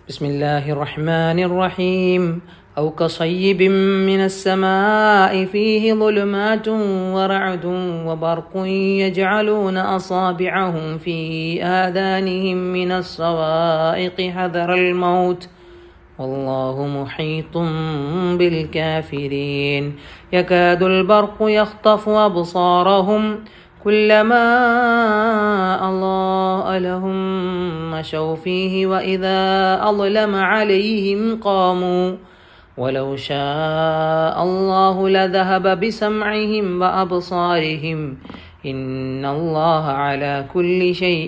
بسم الله الرحمن الرحيم أو كصيب من السماء فيه ظلمات ورعد وبرق يجعلون أصابعهم في آذانهم من الصواعق حذر الموت والله محيط بالكافرين يكاد البرق يخطف أبصارهم كلما أضاء لهم مشوا فيه وإذا أظلم عليهم قاموا ولو شاء الله لذهب بسمعهم وأبصارهم إن الله على كل شيء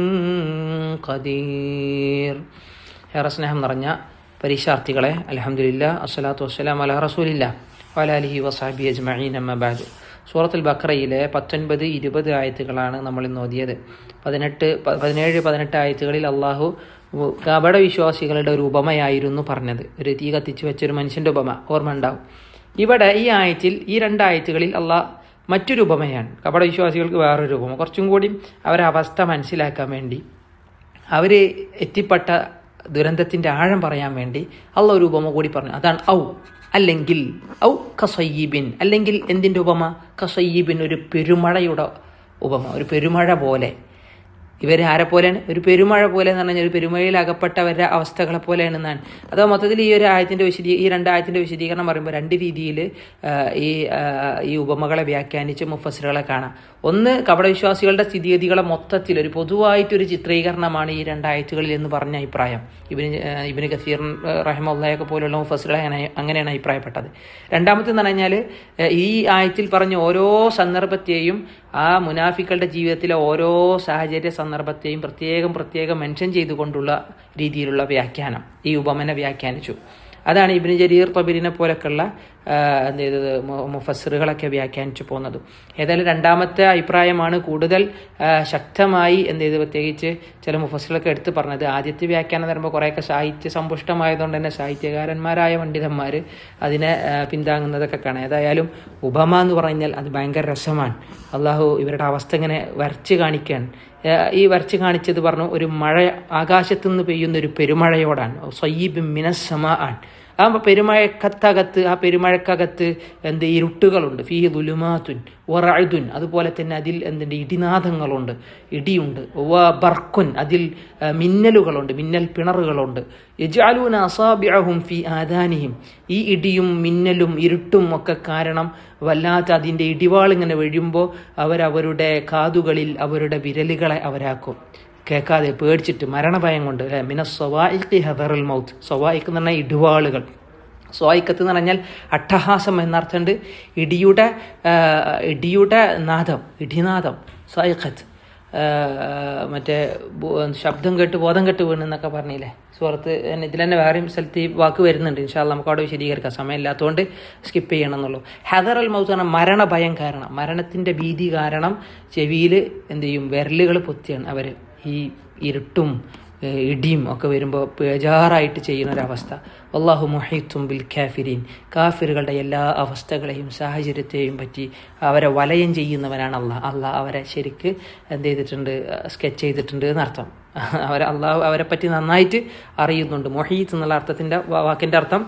قدير ഏറെ സ്നേഹം നിറഞ്ഞ പരീക്ഷാർത്ഥികളെ അലഹമുല്ല അസ്സലാത്തു വസ്സലാം അല റസൂലില്ല വലാലിഹി വസാബി അജ്മഈൻ അമ്മബാദ് സൂറത്തുൽ ബക്രയിലെ പത്തൊൻപത് ഇരുപത് ആയത്തുകളാണ് നമ്മൾ ഇന്ന് ഓതിയത് പതിനെട്ട് പതിനേഴ് പതിനെട്ട് ആയത്തുകളിൽ അള്ളാഹു കപട വിശ്വാസികളുടെ ഒരു ഉപമയായിരുന്നു പറഞ്ഞത് ഒരു തീ കത്തിച്ചു വെച്ചൊരു മനുഷ്യൻ്റെ ഉപമ ഓർമ്മ ഉണ്ടാവും ഇവിടെ ഈ ആയത്തിൽ ഈ രണ്ടായത്തുകളിൽ അള്ളാഹ് മറ്റൊരു ഉപമയാണ് കപട വിശ്വാസികൾക്ക് വേറൊരു ഉപമ കുറച്ചും കൂടി അവരെ അവസ്ഥ മനസ്സിലാക്കാൻ വേണ്ടി അവർ എത്തിപ്പെട്ട ദുരന്തത്തിൻ്റെ ആഴം പറയാൻ വേണ്ടി അള്ള ഒരു ഉപമ കൂടി പറഞ്ഞു അതാണ് ഔ അല്ലെങ്കിൽ ഔ കസയ്യീബിൻ അല്ലെങ്കിൽ എന്തിൻ്റെ ഉപമ കസയ്യീബിൻ ഒരു പെരുമഴയുടെ ഉപമ ഒരു പെരുമഴ പോലെ ഇവർ ആരെ പോലെയാണ് ഒരു പെരുമഴ പോലെ എന്ന് പറഞ്ഞാൽ ഒരു പെരുമഴയിൽ അകപ്പെട്ടവരുടെ അവസ്ഥകളെ പോലെയാണ് എന്നാണ് അതോ മൊത്തത്തിൽ ഈ ഒരു ആയത്തിൻ്റെ വിശദീ ഈ രണ്ടായത്തിൻ്റെ വിശദീകരണം പറയുമ്പോൾ രണ്ട് രീതിയിൽ ഈ ഈ ഉപമകളെ വ്യാഖ്യാനിച്ച് മുഫസിറുകളെ കാണാം ഒന്ന് കപടവിശ്വാസികളുടെ സ്ഥിതിഗതികളെ മൊത്തത്തിൽ ഒരു പൊതുവായിട്ടൊരു ചിത്രീകരണമാണ് ഈ രണ്ടായത്തുകളിൽ എന്ന് പറഞ്ഞ അഭിപ്രായം ഇബിന് ഇബിന് കസീർ റഹമുള്ളയൊക്കെ പോലുള്ള മുഫസിറുകളെ അങ്ങനെ അങ്ങനെയാണ് അഭിപ്രായപ്പെട്ടത് രണ്ടാമത്തെന്ന് പറഞ്ഞാൽ ഈ ആയത്തിൽ പറഞ്ഞ ഓരോ സന്ദർഭത്തെയും ആ മുനാഫിക്കളുടെ ജീവിതത്തിലെ ഓരോ സാഹചര്യ സന്ദർഭത്തെയും പ്രത്യേകം പ്രത്യേകം മെൻഷൻ ചെയ്തുകൊണ്ടുള്ള രീതിയിലുള്ള വ്യാഖ്യാനം ഈ ഉപമന വ്യാഖ്യാനിച്ചു അതാണ് ഇബിന് ജരീർ തബിരിനെ പോലൊക്കെയുള്ള എന്ത് ചെയ്തത് മുഫസറുകളൊക്കെ വ്യാഖ്യാനിച്ചു പോകുന്നത് ഏതായാലും രണ്ടാമത്തെ അഭിപ്രായമാണ് കൂടുതൽ ശക്തമായി എന്ത് ചെയ്ത് പ്രത്യേകിച്ച് ചില മുഫസറുകളൊക്കെ എടുത്ത് പറഞ്ഞത് ആദ്യത്തെ വ്യാഖ്യാനം പറയുമ്പോൾ കുറേയൊക്കെ സാഹിത്യ സമ്പുഷ്ടമായതുകൊണ്ട് തന്നെ സാഹിത്യകാരന്മാരായ പണ്ഡിതന്മാർ അതിനെ പിന്താങ്ങുന്നതൊക്കെ കാണാം ഏതായാലും ഉപമ എന്ന് പറഞ്ഞാൽ അത് ഭയങ്കര രസമാണ് അള്ളാഹു ഇവരുടെ അവസ്ഥ ഇങ്ങനെ വരച്ച് കാണിക്കാൻ ഈ വരച്ച് കാണിച്ചത് പറഞ്ഞു ഒരു മഴ ആകാശത്തു നിന്ന് പെയ്യുന്ന ഒരു പെരുമഴയോടാണ് സയ്യീബ് മിനസ്സമ ആണ് ആ പെരുമഴക്കത്തകത്ത് ആ പെരുമഴക്കകത്ത് എന്ത് ഇരുട്ടുകളുണ്ട് ഫീ ദുലുമാത്തുൻ ഒറഴുതുൻ അതുപോലെ തന്നെ അതിൽ എന്തുണ്ട് ഇടിനാദങ്ങളുണ്ട് ഇടിയുണ്ട് വ ബർക്കുൻ അതിൽ മിന്നലുകളുണ്ട് മിന്നൽ പിണറുകളുണ്ട് യജാലൂന അസാബിഅഹും ഫി ആദാനിഹിം ഈ ഇടിയും മിന്നലും ഇരുട്ടും ഒക്കെ കാരണം വല്ലാത്ത അതിൻ്റെ ഇടിവാളിങ്ങനെ വീഴുമ്പോൾ അവരവരുടെ കാതുകളിൽ അവരുടെ വിരലുകളെ അവരാക്കും കേൾക്കാതെ പേടിച്ചിട്ട് മരണഭയം കൊണ്ട് അല്ലെ മിന സ്വവായിക്ക് ഹെദറൽ മൗത്ത് സ്വവായിക്ക് എന്ന് പറഞ്ഞാൽ ഇടിവാളുകൾ സ്വായിക്കത്ത് എന്ന് പറഞ്ഞാൽ അട്ടഹാസം എന്നർത്ഥമുണ്ട് ഇടിയുടെ ഇടിയുടെ നാദം ഇടിനാദം സ്വായിക്കത്ത് മറ്റേ ശബ്ദം കേട്ട് ബോധം കേട്ട് വീണെന്നൊക്കെ പറഞ്ഞില്ലേ സുഹൃത്ത് ഇതിൽ തന്നെ വേറെയും സ്ഥലത്ത് ഈ വാക്ക് വരുന്നുണ്ട് ഇൻഷാല്ല നമുക്ക് അവിടെ വിശദീകരിക്കാം സമയമില്ലാത്തതുകൊണ്ട് സ്കിപ്പ് ചെയ്യണം എന്നുള്ളൂ ഹെദർ അൽ മൗത്ത് പറഞ്ഞാൽ മരണഭയം കാരണം മരണത്തിൻ്റെ ഭീതി കാരണം ചെവിയിൽ എന്ത് ചെയ്യും വിരലുകൾ പൊത്തിയാണ് അവർ ഈ ഇരുട്ടും ഇടിയും ഒക്കെ വരുമ്പോൾ ബേജാറായിട്ട് ചെയ്യുന്ന ഒരവസ്ഥ അള്ളാഹു മൊഹീത്തും ബിൽ കാഫിരീൻ കാഫിറുകളുടെ എല്ലാ അവസ്ഥകളെയും സാഹചര്യത്തെയും പറ്റി അവരെ വലയം ചെയ്യുന്നവനാണ് അള്ളാഹ് അള്ളാഹ് അവരെ ശരിക്ക് എന്ത് ചെയ്തിട്ടുണ്ട് സ്കെച്ച് ചെയ്തിട്ടുണ്ട് എന്നർത്ഥം അവരെ അള്ളാഹു അവരെ പറ്റി നന്നായിട്ട് അറിയുന്നുണ്ട് മൊഹീത്ത് എന്നുള്ള അർത്ഥത്തിൻ്റെ വാക്കിൻ്റെ അർത്ഥം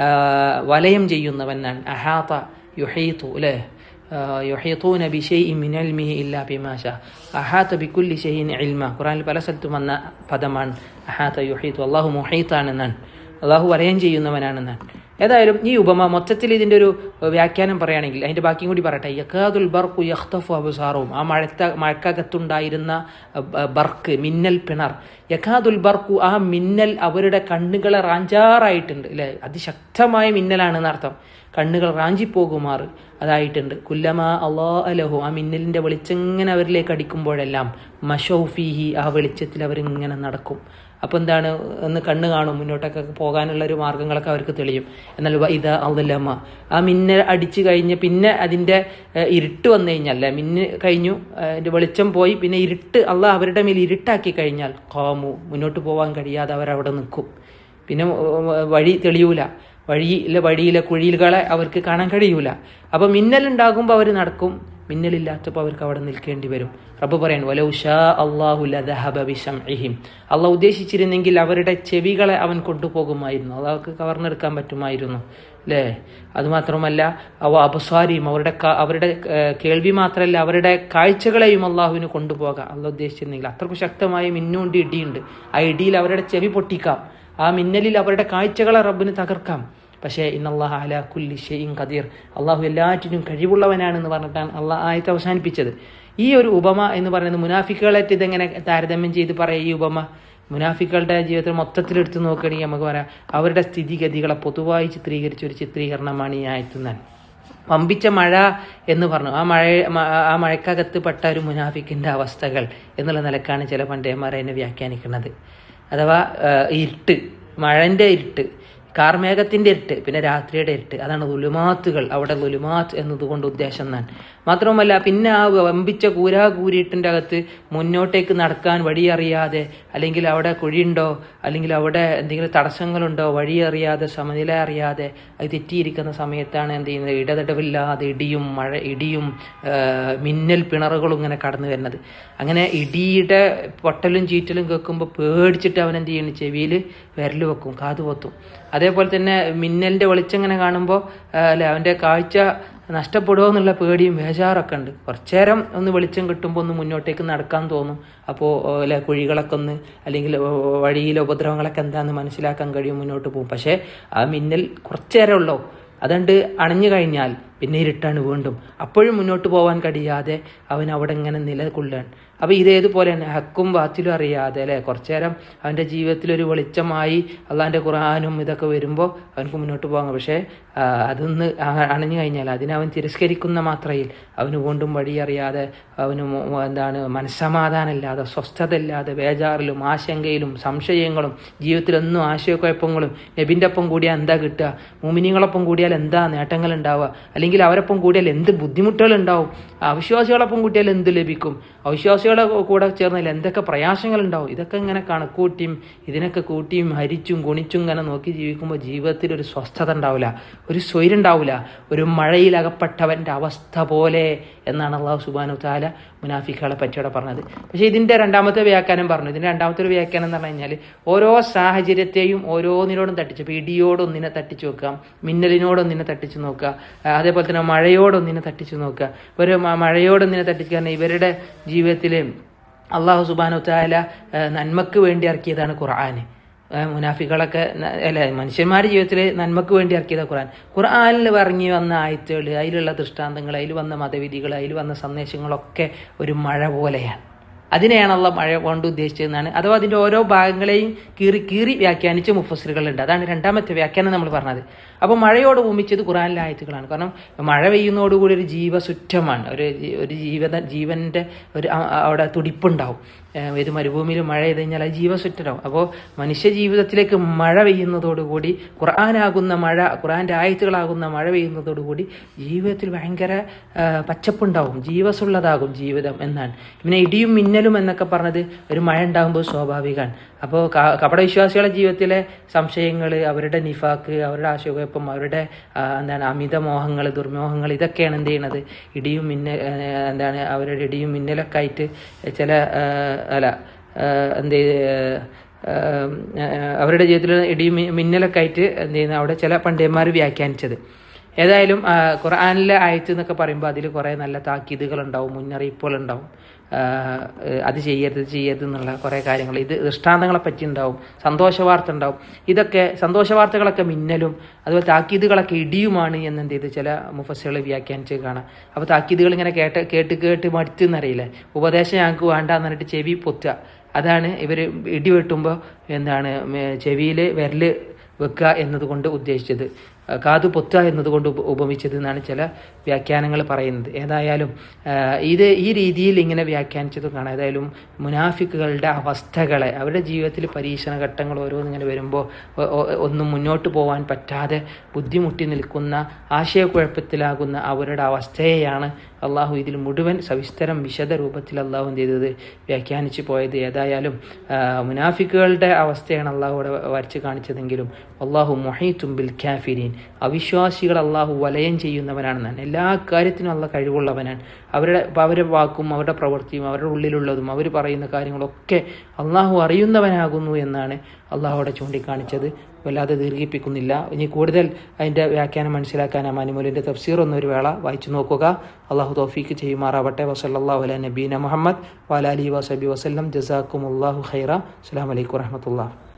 വലയം ചെയ്യുന്നവനാണ് അഹാത്ത യുഹീത്തു അല്ലേ യുഹീത്തൂന ബിഷൈഇ മിൻ ഇൽമിഹി ഇല്ലാ ബിമാ ഷാ അഹാത്ത ബിക്കുല്ലി ഷൈഇൻ ഇൽമ ഖുറാനിൽ പല സ്ഥലത്തും വന്ന പദമാണ് അഹാത്ത യുഹീത്തു അള്ളാഹു മുഹീത്താണെന്നാണ് അള്ളാഹു വലയം ചെയ്യുന്നവനാണെന്നാണ് ഏതായാലും ഈ ഉപമ മൊത്തത്തിൽ ഇതിൻ്റെ ഒരു വ്യാഖ്യാനം പറയുകയാണെങ്കിൽ അതിൻ്റെ ബാക്കിയും കൂടി പറയട്ടെ യക്കാദുൽ ബർക്കു യഖ്തഫു അബുസാറും ആ മഴത്ത മഴക്കകത്തുണ്ടായിരുന്ന ബർക്ക് മിന്നൽ പിണർ യക്കാദുൽ ബർക്കു ആ മിന്നൽ അവരുടെ കണ്ണുകളെ റാഞ്ചാറായിട്ടുണ്ട് അല്ലേ അതിശക്തമായ മിന്നലാണെന്ന് അർത്ഥം കണ്ണുകൾ റാഞ്ചിപ്പോകുമാർ അതായിട്ടുണ്ട് കുല്ലമ അള്ളാ അലഹു ആ മിന്നലിൻ്റെ വെളിച്ചങ്ങനെ അവരിലേക്ക് അടിക്കുമ്പോഴെല്ലാം മഷൗഫീഹി ആ വെളിച്ചത്തിൽ അവരിങ്ങനെ നടക്കും അപ്പോൾ എന്താണ് ഒന്ന് കണ്ണ് കാണും മുന്നോട്ടൊക്കെ പോകാനുള്ള ഒരു മാർഗങ്ങളൊക്കെ അവർക്ക് തെളിയും എന്നാൽ ഇത് അതല്ലമ്മ ആ മിന്നൽ അടിച്ചു കഴിഞ്ഞ് പിന്നെ അതിൻ്റെ ഇരുട്ട് വന്നു കഴിഞ്ഞാൽ അല്ലേ മിന്ന് കഴിഞ്ഞു അതിൻ്റെ വെളിച്ചം പോയി പിന്നെ ഇരുട്ട് അള്ള അവരുടെ മേൽ ഇരുട്ടാക്കി കഴിഞ്ഞാൽ കോമു മുന്നോട്ട് പോകാൻ കഴിയാതെ അവരവിടെ നിൽക്കും പിന്നെ വഴി തെളിയൂല വഴിയിലെ വഴിയിലെ കുഴികളെ അവർക്ക് കാണാൻ കഴിയൂല അപ്പോൾ മിന്നലുണ്ടാകുമ്പോൾ അവർ നടക്കും മിന്നലില്ലാത്തപ്പോൾ അവർക്ക് അവിടെ നിൽക്കേണ്ടി വരും റബ്ബ് പറയാൻ വലൗ ഷാ അള്ളാഹു ലദഹബ ബിശംഇഹിം അള്ളാഹ് ഉദ്ദേശിച്ചിരുന്നെങ്കിൽ അവരുടെ ചെവികളെ അവൻ കൊണ്ടുപോകുമായിരുന്നു അത് അവർക്ക് കവർന്നെടുക്കാൻ പറ്റുമായിരുന്നു അല്ലേ അതുമാത്രമല്ല അവ അപസ്വാരിയും അവരുടെ ക- അവരുടെ ഏഹ്, കേൾവി മാത്രമല്ല അവരുടെ കാഴ്ചകളെയും അള്ളാഹുവിന് കൊണ്ടുപോകാം അള്ളാഹ് ഉദ്ദേശിച്ചിരുന്നെങ്കിൽ അത്രക്കും ശക്തമായ മിന്നുണ്ട് ഇടിയുണ്ട് ആ ഇടിയിൽ അവരുടെ ചെവി പൊട്ടിക്കാം ആ മിന്നലിൽ അവരുടെ കാഴ്ചകളെ റബ്ബിന് തകർക്കാം പക്ഷേ ഇന്നല്ലാഹ് അല കുല്ലി ഷെയ്യും ഖദീർ അള്ളാഹു എല്ലാറ്റിനും കഴിവുള്ളവനാണെന്ന് പറഞ്ഞിട്ടാണ് അള്ളാഹ് ആയത്ത് അവസാനിപ്പിച്ചത് ഈ ഒരു ഉപമ എന്ന് പറയുന്നത് മുനാഫിക്കുകളായിട്ട് ഇതെങ്ങനെ താരതമ്യം ചെയ്ത് പറയുക ഈ ഉപമ മുനാഫിക്കളുടെ ജീവിതത്തിൽ മൊത്തത്തിലെടുത്ത് നോക്കുകയാണെങ്കിൽ നമുക്ക് പറയാം അവരുടെ സ്ഥിതിഗതികളെ പൊതുവായി ചിത്രീകരിച്ച ഒരു ചിത്രീകരണമാണ് ഈ ആയത്തുന്നാൻ വമ്പിച്ച മഴ എന്ന് പറഞ്ഞു ആ മഴ മ- ആ മഴക്കകത്ത് പെട്ട ഒരു മുനാഫിക്കിൻ്റെ അവസ്ഥകൾ എന്നുള്ള നിലക്കാണ് ചില പണ്ഡിതന്മാർ അതിനെ വ്യാഖ്യാനിക്കുന്നത് അഥവാ ആ, ഇരുട്ട് മഴൻ്റെ ഇരുട്ട് കാർമേഘത്തിൻ്റെ ഇരുട്ട് പിന്നെ രാത്രിയുടെ ഇരുട്ട് അതാണ് ലുലുമാത്തുകൾ അവിടെ ലുലുമാത്ത് എന്നതുകൊണ്ട് ഉദ്ദേശം ഞാൻ മാത്രവുമല്ല പിന്നെ ആ വമ്പിച്ച കൂരാ കൂരിയിട്ടിൻ്റെ അകത്ത് മുന്നോട്ടേക്ക് നടക്കാൻ വഴിയറിയാതെ അല്ലെങ്കിൽ അവിടെ കുഴിയുണ്ടോ അല്ലെങ്കിൽ അവിടെ എന്തെങ്കിലും തടസ്സങ്ങളുണ്ടോ വഴിയറിയാതെ സമനില അറിയാതെ അത് തെറ്റിയിരിക്കുന്ന സമയത്താണ് എന്ത് ചെയ്യുന്നത് ഇടതടവില്ലാതെ ഇടിയും മഴ ഇടിയും ആ, മിന്നൽ പിണറുകളും ഇങ്ങനെ കടന്നു വരുന്നത് അങ്ങനെ ഇടിയുടെ പൊട്ടലും ചീറ്റലും കേൾക്കുമ്പോൾ പേടിച്ചിട്ട് അവൻ എന്ത് ചെയ്യുന്നു ചെവിയിൽ വിരൽ വെക്കും കാത് പൊത്തും അതേപോലെ തന്നെ മിന്നലിൻ്റെ വെളിച്ചം ഇങ്ങനെ കാണുമ്പോൾ അല്ലെ അവൻ്റെ കാഴ്ച നഷ്ടപ്പെടുമോ എന്നുള്ള പേടിയും ബേജാറൊക്കെ ഉണ്ട് കുറച്ചേരം ഒന്ന് വെളിച്ചം കിട്ടുമ്പോൾ ഒന്ന് മുന്നോട്ടേക്ക് നടക്കാൻ തോന്നും അപ്പോൾ അല്ലെ കുഴികളൊക്കെ ഒന്ന് അല്ലെങ്കിൽ ഓ, വഴിയിലെ ഉപദ്രവങ്ങളൊക്കെ എന്താണെന്ന് മനസ്സിലാക്കാൻ കഴിയും മുന്നോട്ട് പോകും പക്ഷേ ആ മിന്നൽ കുറച്ചേരം ഉള്ളൂ അതുകൊണ്ട് അണഞ്ഞു കഴിഞ്ഞാൽ പിന്നെ ഇരുട്ടാണ് വീണ്ടും അപ്പോഴും മുന്നോട്ട് പോകാൻ കഴിയാതെ അവൻ അവിടെ ഇങ്ങനെ നിലകൊള്ളാൻ അപ്പോൾ ഇതേതുപോലെയാണ് ഹക്കും ബാത്തിലും അറിയാതെ അല്ലേ കുറച്ചു നേരം അവൻ്റെ ജീവിതത്തിൽ ഒരു വെളിച്ചമായി അള്ളാൻ്റെ ഖുർആാനും ഇതൊക്കെ വരുമ്പോൾ അവനക്ക് മുന്നോട്ട് പോകാം പക്ഷേ ആ, അതൊന്ന് അ- അണഞ്ഞു കഴിഞ്ഞാൽ അതിനെ അവൻ തിരസ്കരിക്കുന്ന മാത്രയിൽ അവന് വീണ്ടും വഴിയറിയാതെ അവന് മോ- മോ- എന്താണ് മനസ്സമാധാനമില്ലാതെ സ്വസ്ഥത ഇല്ലാതെ ബേജാറിലും ആശങ്കയിലും സംശയങ്ങളും ജീവിതത്തിലൊന്നും ആശയക്കുഴപ്പങ്ങളും നബിൻ്റെ ഒപ്പം കൂടിയാൽ എന്താ കിട്ടുക മുമിനിങ്ങളൊപ്പം കൂടിയാൽ എന്താ നേട്ടങ്ങൾ ഉണ്ടാവുക അല്ലെങ്കിൽ അവരൊപ്പം കൂടിയാൽ എന്ത് ബുദ്ധിമുട്ടുകൾ ഉണ്ടാവും അവിശ്വാസികളൊപ്പം കൂട്ടിയാൽ എന്ത് ലഭിക്കും അവിശ്വാസികളെ കൂടെ ചേർന്നാൽ എന്തൊക്കെ പ്രയാസങ്ങൾ ഉണ്ടാവും ഇതൊക്കെ ഇങ്ങനെ കണക്കൂട്ടിയും ഇതിനൊക്കെ കൂട്ടിയും ഹരിച്ചും ഗുണിച്ചും ഇങ്ങനെ നോക്കി ജീവിക്കുമ്പോൾ ജീവിതത്തിൽ ഒരു സ്വസ്ഥത ഉണ്ടാവില്ല ഒരു സ്വൈരുണ്ടാവില്ല ഒരു മഴയിൽ അകപ്പെട്ടവൻ്റെ അവസ്ഥ പോലെ എന്നാണ് അള്ളാഹു സുബാനു താല മുനാഫിക്കുകളെ പറ്റിയോടെ പറഞ്ഞത് പക്ഷേ ഇതിൻ്റെ രണ്ടാമത്തെ വ്യാഖ്യാനം പറഞ്ഞു ഇതിൻ്റെ രണ്ടാമത്തെ ഒരു വ്യാഖ്യാനം എന്ന് പറഞ്ഞു കഴിഞ്ഞാൽ ഓരോ സാഹചര്യത്തെയും ഓരോന്നിനോടും തട്ടിച്ച് ഇപ്പോൾ ഇടിയോടൊന്നിനെ തട്ടിച്ച് നോക്കാം മിന്നലിനോടൊന്നിനെ തട്ടിച്ച് നോക്കുക ആ, അതേപോലെ തന്നെ മഴയോടൊന്നിനെ തട്ടിച്ച് നോക്കുക ഒരു മ- മഴയോടൊന്നിനെ തട്ടിച്ച് കാരണം ഇവരുടെ ജീവിതത്തിൽ അള്ളാഹു സുബാനു താല നന്മക്ക് വേണ്ടി ഇറക്കിയതാണ് ഖുർആൻ ഏഹ് മുനാഫികളൊക്കെ ന- അല്ല മനുഷ്യന്മാരുടെ ജീവിതത്തിൽ നന്മക്ക് വേണ്ടി ഇറക്കിയതാണ് ഖുർആൻ ഖുർആനിൽ ഇറങ്ങി വന്ന ആയത്തുകൾ അതിലുള്ള ദൃഷ്ടാന്തങ്ങൾ അതിൽ വന്ന മതവിധികൾ അതിൽ വന്ന സന്ദേശങ്ങളൊക്കെ ഒരു മഴ പോലെയാണ് അതിനെയാണുള്ള മഴ കൊണ്ട് ഉദ്ദേശിച്ചതെന്നാണ് അഥവാ അതിൻ്റെ ഓരോ ഭാഗങ്ങളെയും കീറി കീറി വ്യാഖ്യാനിച്ച മുഫസിറുകളുണ്ട് അതാണ് രണ്ടാമത്തെ വ്യാഖ്യാനം നമ്മൾ പറഞ്ഞത് അപ്പോൾ മഴയോട് ഭൂമിച്ചത് ഖുറാനിലെ ആയത്തുകളാണ് കാരണം മഴ പെയ്യുന്നതോടുകൂടി ഒരു ജീവസുറ്റമാണ് ഒരു ജീ- ഒരു ജീവത ജീവൻ്റെ ഒരു ആ- ആ- അവിടെ തുടിപ്പുണ്ടാവും ഏഹ് ഇത് മരുഭൂമിയിൽ മഴ ചെയ്ത് കഴിഞ്ഞാൽ അത് ജീവസുറ്റരാവും അപ്പോൾ മനുഷ്യ ജീവിതത്തിലേക്ക് മഴ പെയ്യുന്നതോടുകൂടി ഖുർആനാകുന്ന മഴ ഖുർആൻ്റെ ആയത്തുകളാകുന്ന മഴ പെയ്യുന്നതോടുകൂടി ജീവിതത്തിൽ ഭയങ്കര ആ, പച്ചപ്പുണ്ടാവും ജീവസുള്ളതാകും ജീവിതം എന്നാണ് പിന്നെ ഇടിയും മിന്നലും എന്നൊക്കെ പറഞ്ഞത് ഒരു മഴ ഉണ്ടാകുമ്പോൾ സ്വാഭാവികമാണ് അപ്പോൾ കപടവിശ്വാസികളുടെ ജീവിതത്തിലെ സംശയങ്ങൾ അവരുടെ നിഫാക്ക് അവരുടെ ആശയക്കുഴപ്പം അവരുടെ ആ, എന്താണ് അമിത മോഹങ്ങൾ ദുർമോഹങ്ങൾ ഇതൊക്കെയാണ് എന്ത് ചെയ്യണത് ഇടിയും മിന്നൽ ആ, എന്താണ് അവരുടെ ഇടിയും മിന്നലൊക്കെ ആയിട്ട് ചില ആ, അല്ല ആ, എന്ത് ചെയ്ത്, ആ, ആ, അവരുടെ ജീവിതത്തിൽ ഇടിയും മി- മിന്നലൊക്കെ ആയിട്ട് എന്ത് ചെയ്യുന്ന അവിടെ ചില പണ്ഡിതന്മാർ വ്യാഖ്യാനിച്ചത് ഏതായാലും ആ, ഖുർആനിലെ ആയത്ത് എന്നൊക്കെ പറയുമ്പോൾ അതിൽ കുറേ നല്ല താക്കീതുകളുണ്ടാവും മുന്നറിയിപ്പുകളുണ്ടാവും ആ, അത് ചെയ്യരുത് ഇത് ചെയ്യരുത് എന്നുള്ള കുറേ കാര്യങ്ങൾ ഇത് ദൃഷ്ടാന്തങ്ങളെ പറ്റി ഉണ്ടാവും സന്തോഷ വാർത്ത ഉണ്ടാവും ഇതൊക്കെ സന്തോഷ വാർത്തകളൊക്കെ മിന്നലും അതുപോലെ താക്കീതുകളൊക്കെ ഇടിയുമാണ് എന്ന് എന്ത് ചെയ്ത് ചില മുഫസ്സുകൾ വ്യാഖ്യാനിച്ച് കാണാം അപ്പോൾ താക്കീതുകൾ ഇങ്ങനെ കേട്ട് കേട്ട് കേട്ട് മടുത്തെന്നറിയില്ലേ ഉപദേശം ഞങ്ങൾക്ക് വേണ്ടാന്ന് പറഞ്ഞിട്ട് ചെവി പൊത്തുക അതാണ് ഇവർ ഇടി വെട്ടുമ്പോൾ എന്താണ് ചെവിയിൽ വിരൽ വെക്കുക എന്നതുകൊണ്ട് ഉദ്ദേശിച്ചത് ആ, കാതു പൊത്തുക എന്നതുകൊണ്ട് ഉപ ഉപമിച്ചത് എന്നാണ് ചില വ്യാഖ്യാനങ്ങൾ പറയുന്നത് ഏതായാലും ആ, ഇത് ഈ രീതിയിൽ ഇങ്ങനെ വ്യാഖ്യാനിച്ചത് കാണാം ഏതായാലും മുനാഫിക്കുകളുടെ അവസ്ഥകളെ അവരുടെ ജീവിതത്തിൽ പരീക്ഷണ ഘട്ടങ്ങൾ ഓരോന്നിങ്ങനെ വരുമ്പോൾ ഒ- ഒ- ഒന്നും മുന്നോട്ട് പോകാൻ പറ്റാതെ ബുദ്ധിമുട്ടി നിൽക്കുന്ന ആശയക്കുഴപ്പത്തിലാകുന്ന അവരുടെ അവസ്ഥയെയാണ് അള്ളാഹു ഇതിൽ മുഴുവൻ സവിസ്തരം വിശദ രൂപത്തിൽ അള്ളാഹു എന്ത് ചെയ്തത് വ്യാഖ്യാനിച്ചു പോയത് ഏതായാലും മുനാഫിക്കുകളുടെ അവസ്ഥയാണ് അള്ളാഹു ഇവിടെ വരച്ച് കാണിച്ചതെങ്കിലും അള്ളാഹു മൊഹീത്തും ബിൽ ഖാഫിരീൻ അവിശ്വാസികൾ അള്ളാഹു വലയം ചെയ്യുന്നവനാണെന്നാണ് എല്ലാ കാര്യത്തിനും അള്ള കഴിവുള്ളവനാണ് അവരുടെ അവരുടെ വാക്കും അവരുടെ പ്രവൃത്തിയും അവരുടെ ഉള്ളിലുള്ളതും അവർ പറയുന്ന കാര്യങ്ങളൊക്കെ അള്ളാഹു അറിയുന്നവനാകുന്നു എന്നാണ് അള്ളാഹു അവിടെ ചൂണ്ടിക്കാണിച്ചത് വല്ലാതെ ദീർഘിപ്പിക്കുന്നില്ല ഇനി കൂടുതൽ അതിൻ്റെ വ്യാഖ്യാനം മനസ്സിലാക്കാൻ അമാനിമുലിൻ്റെ തഫ്സീർ ഒന്നൊരു വേള വായിച്ചു നോക്കുക അള്ളാഹു തൗഫീക്ക് ചെയ്യുമാറാവട്ടെ വസല്ലാഹു അല നബീന മുഹമ്മദ് വാലാലി വസബി വസ്ലം ജസാക്കും അള്ളാഹു ഖൈറ അസ്സാം വലൈക്കും വറഹമത്തുള്ള